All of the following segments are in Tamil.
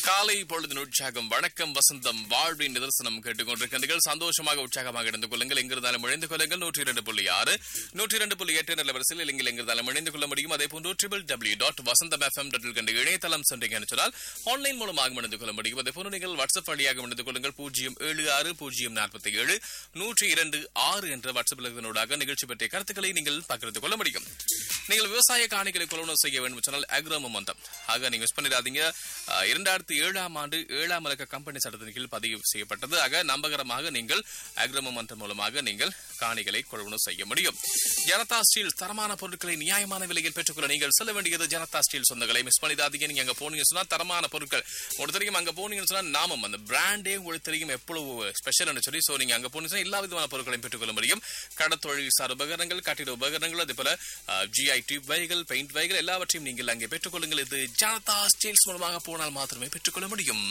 காலை பொழுதின் உற்சாகம் வணக்கம் வசந்தம் வாழ்வின் நிதர்சனம் கேட்டுக்கொண்டிருக்கின்றீர்கள் சந்தோஷமாக உற்சாகமாக இருந்து கொள்ளுங்கள் எங்கிருந்தாலும் இணைந்து கொள்ளுங்கள் நூற்றி இரண்டு புள்ளி ஆறு நூற்றி இரண்டு புள்ளி எட்டு நிலவரசில் நீங்கள் எங்கிருந்தாலும் இணைந்து கொள்ள முடியும் அதே போன்று triple W dot Vasantham FM dot கண்டு இணையதளம் சென்றீங்கன்னு சொன்னால் ஆன்லைன் மூலமாக இணைந்து கொள்ள முடியும் அதே போன்று நீங்கள் வாட்ஸ்அப் வழியாக இணைந்து கொள்ளுங்கள் பூஜ்ஜியம் ஏழு ஆறு பூஜ்ஜியம் நாற்பத்தி ஏழு நூற்றி இரண்டு ஆறு என்ற வாட்ஸ்அப் இலக்கினூடாக நிகழ்ச்சி பற்றிய கருத்துக்களை நீங்கள் பகிர்ந்து கொள்ள முடியும் நீங்கள் விவசாய காணிகளை கொள்வனவு செய்ய வேண்டும் சொன்னால் அக்ரோ மொமெண்டம் ஆக நீங்க மிஸ் பண்ணிடாதீங்க அஹ், இரண்டாயிரத்தி ஏழாம் ஆண்டு ஏழாம் இலக்க கம்பெனி சட்டத்தின் கீழ் பதிவு செய்யப்பட்டது ஆக நம்பகரமாக நீங்கள் அக்ரோ மொமெண்டம் மூலமாக நீங்கள் காணிகளை கொள்வனவு செய்ய முடியும் ஜனதா ஸ்டீல் தரமான பொருட்களை நியாயமான விலையில் பெற்றுக்கொள்ள நீங்கள் செல்ல வேண்டியது ஜனதா ஸ்டீல் சொந்தங்களை மிஸ் பண்ணிடாதீங்க நீங்க அங்க போனீங்கன்னு சொன்னா தரமான பொருட்கள் உங்களுக்கு தெரியும் அங்க போனீங்கன்னு சொன்னா நாமம் அந்த பிராண்டே உங்களுக்கு தெரியும் எவ்வளவு ஸ்பெஷல்னு சொல்லி சோ நீங்க அங்க போனீங்கன்னா எல்லா விதமான பொருட்களையும் பெற்றுக்கொள்ள முடியும் கடத்தொழில் சார் உபகரணங்கள் கட்டிட உபகரணங்கள் அதே போல ஜிஐ டியூப் வைகள் பெயிண்ட் வைகள் எல்லாவற்றையும் நீங்கள் அங்கே பெற்றுக்கொள்ளுங்கள் இது ஜனதா ஸ்டீல்ஸ் மூலமாக போனால் மாத்திரமே பெற்றுக்கொள்ள முடியும்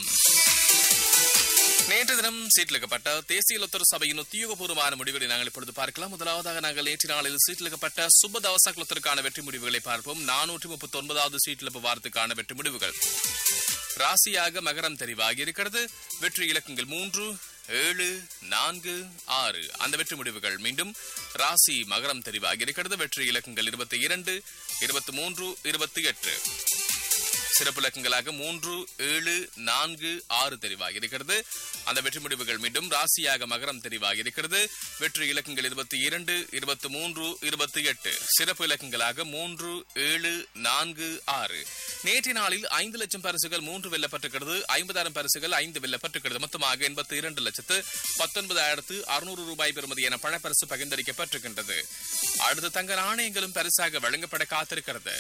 நேற்று தினம் சீட்டிலிக்கப்பட்ட தேசிய லொத்தர் சபையின் உத்தியோகபூர்வமான முடிவுகளை நாங்கள் இப்பொழுது பார்க்கலாம் முதலாவதாக நாங்கள் நேற்று நாளில் சீட்டிலிக்கப்பட்ட சுப தவசக் லொத்தருக்கான வெற்றி முடிவுகளை பார்ப்போம் நானூற்றி முப்பத்தி ஒன்பதாவது சீட்டில் வாரத்துக்கான வெற்றி முடிவுகள் ராசியாக மகரம் தெரிவாகி இருக்கிறது வெற்றி இலக்கங்கள் மூன்று ஏழு நான்கு ஆறு அந்த வெற்றி முடிவுகள் மீண்டும் ராசி மகரம் தெரிவாகி இருக்கிறது வெற்றி இலக்கங்கள் இருபத்தி இரண்டு இருபத்தி மூன்று இருபத்தி எட்டு சிறப்பு இலக்கங்களாக மூன்று ஏழு நான்கு ஆறு தெரிவாகி இருக்கிறது அந்த வெற்றி முடிவுகள் மீண்டும் ராசியாக மகரம் தெரிவாகி இருக்கிறது வெற்றி இலக்கங்கள் இருபத்தி இரண்டு இருபத்தி மூன்று இருபத்தி எட்டு சிறப்பு இலக்கங்களாக மூன்று ஏழு நான்கு ஆறு நேற்றைய நாளில் ஐந்து லட்சம் பரிசுகள் மூன்று வெல்லப்பட்டிருக்கிறது ஐம்பதாயிரம் பரிசுகள் ஐந்து வெல்லப்பட்டிருக்கிறது மொத்தமாக எண்பத்தி இரண்டு லட்சத்து பத்தொன்பதாயிரத்து அறுநூறு ரூபாய் பெறுமதியான பணப்பரிசு பகிர்ந்தளிக்கப்பட்டிருக்கின்றது அடுத்த தங்க நாணயங்களும் பரிசாக வழங்கப்பட காத்திருக்கிறது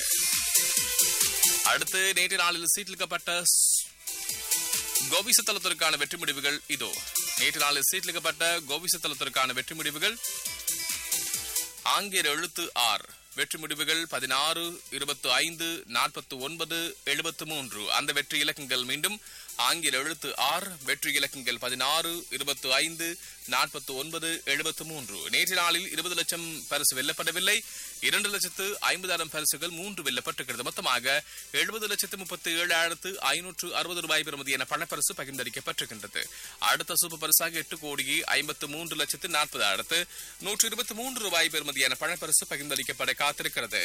அடுத்து நேற்று நாளில் சீட்டிலிக்கப்பட்ட கோபிசத்தலத்திற்கான வெற்றி முடிவுகள் இதோ நேற்று நாளில் சீட்டிலிக்கப்பட்ட கோபிசத்தலத்திற்கான வெற்றி முடிவுகள் ஆங்கில எழுத்து ஆர் வெற்றி முடிவுகள் பதினாறு இருபத்தி ஐந்து நாற்பத்தி ஒன்பது எழுபத்து மூன்று அந்த வெற்றி இலக்கங்கள் மீண்டும் ஆங்கில எழுத்து ஆர் வெற்றி இலக்கங்கள் பதினாறு இருபத்தி ஐந்து நாற்பத்தி ஒன்பது எழுபத்து மூன்று நேற்று நாளில் இருபது லட்சம் பரிசு வெல்லப்படவில்லை இரண்டு லட்சத்து ஐம்பதாயிரம் பரிசுகள் மூன்று வெல்லப்பட்டிருக்கிறது மொத்தமாக எழுபது லட்சத்து முப்பத்தி ஏழாயிரத்து ஐநூற்று அறுபது ரூபாய் பெறுமதியான பணப்பரிசு பகிர்ந்தளிக்கப்பட்டிருக்கின்றது அடுத்த சூப்பர் பரிசாக எட்டு கோடியே ஐம்பத்து மூன்று லட்சத்து நாற்பதாயிரத்து நூற்று இருபத்தி மூன்று ரூபாய் பெறுமதியான பணப்பரிசு பகிர்ந்தளிக்கப்பட காத்திருக்கிறது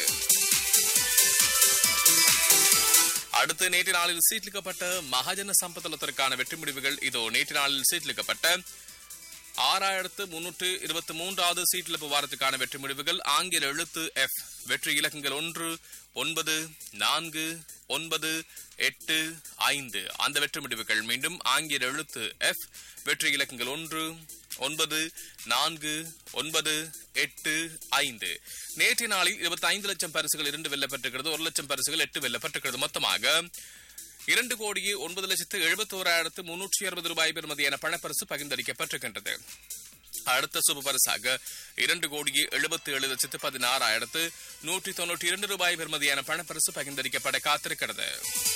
அடுத்து நேற்று நாளில் சீட்லிக்கப்பட்ட மகாஜன சம்பத்தலத்திற்கான வெற்றி முடிவுகள் இதோ நேற்று நாளில் சீட்லிக்கப்பட்ட ஆறாயிரத்து முன்னூற்று இருபத்தி மூன்றாவது சீட்டிழப்பு வாரத்துக்கான வெற்றி முடிவுகள் ஆங்கில எழுத்து எஃப் வெற்றி இலக்கங்கள் ஒன்று ஒன்பது நான்கு ஒன்பது எட்டு ஐந்து அந்த வெற்றி முடிவுகள் மீண்டும் ஆங்கில எழுத்து எஃப் வெற்றி இலக்கங்கள் ஒன்று ஒன்பது நான்கு ஒன்பது எட்டு ஐந்து நேற்றைய நாளில் இருபத்தி ஐந்து லட்சம் பரிசுகள் இரண்டு வெல்லப்பட்டிருக்கிறது ஒரு லட்சம் பரிசுகள் எட்டு வெல்லப்பட்டிருக்கிறது மொத்தமாக இரண்டு கோடியே ஒன்பது லட்சத்து எழுபத்தி ஓராயிரத்து முன்னூற்றி அறுபது ரூபாய் பெறுமதியான பணப்பரிசு பகிர்ந்தளிக்கப்பட்டிருக்கின்றது அடுத்த சுப பரிசாக இரண்டு கோடியே எழுபத்தி ஏழு லட்சத்து பதினாறாயிரத்து நூற்றி தொன்னூற்றி இரண்டு ரூபாய் பெறுமதியான பணப்பரிசு பகிர்ந்தளிக்கப்பட காத்திருக்கிறது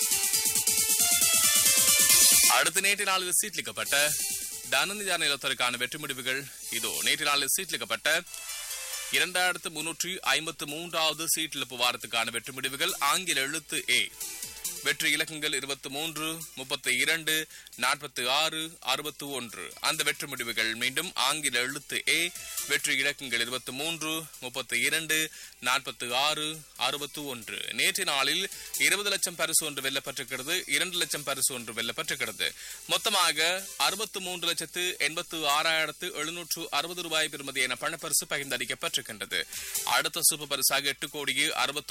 அடுத்த நேற்று நாளில் சீட்லிக்கப்பட்ட தனநிதான நிலத்திற்கான வெற்றி முடிவுகள் இதோ நேற்று நாளில் சீட்லிக்கப்பட்ட இரண்டாயிரத்து முன்னூற்றி ஐம்பத்து மூன்றாவது சீட்டிழப்பு வாரத்துக்கான வெற்றி முடிவுகள் ஆங்கில எழுத்து ஏ வெற்றி இலக்கங்கள் இருபத்தி மூன்று முப்பத்தி இரண்டு நாற்பத்தி ஆறு அறுபத்தி ஒன்று அந்த வெற்றி முடிவுகள் மீண்டும் ஆங்கில எழுத்து ஏ வெற்றி இலக்கங்கள் இருபத்தி மூன்று முப்பத்தி இரண்டு நாற்பத்தி ஆறு அறுபத்தி ஒன்று நேற்று நாளில் இருபது லட்சம் பரிசு ஒன்று வெல்லப்பட்டிருக்கிறது இரண்டு லட்சம் பரிசு ஒன்று வெல்லப்பட்டிருக்கிறது மொத்தமாக அறுபத்து மூன்று லட்சத்து எண்பத்து ஆறாயிரத்து எழுநூற்று அறுபது ரூபாய் பெறுமதியான பணப்பரிசு பகிர்ந்தளிக்கப்பட்டிருக்கின்றது அடுத்த சூப்பர் பரிசாக எட்டு கோடியே அறுபத்து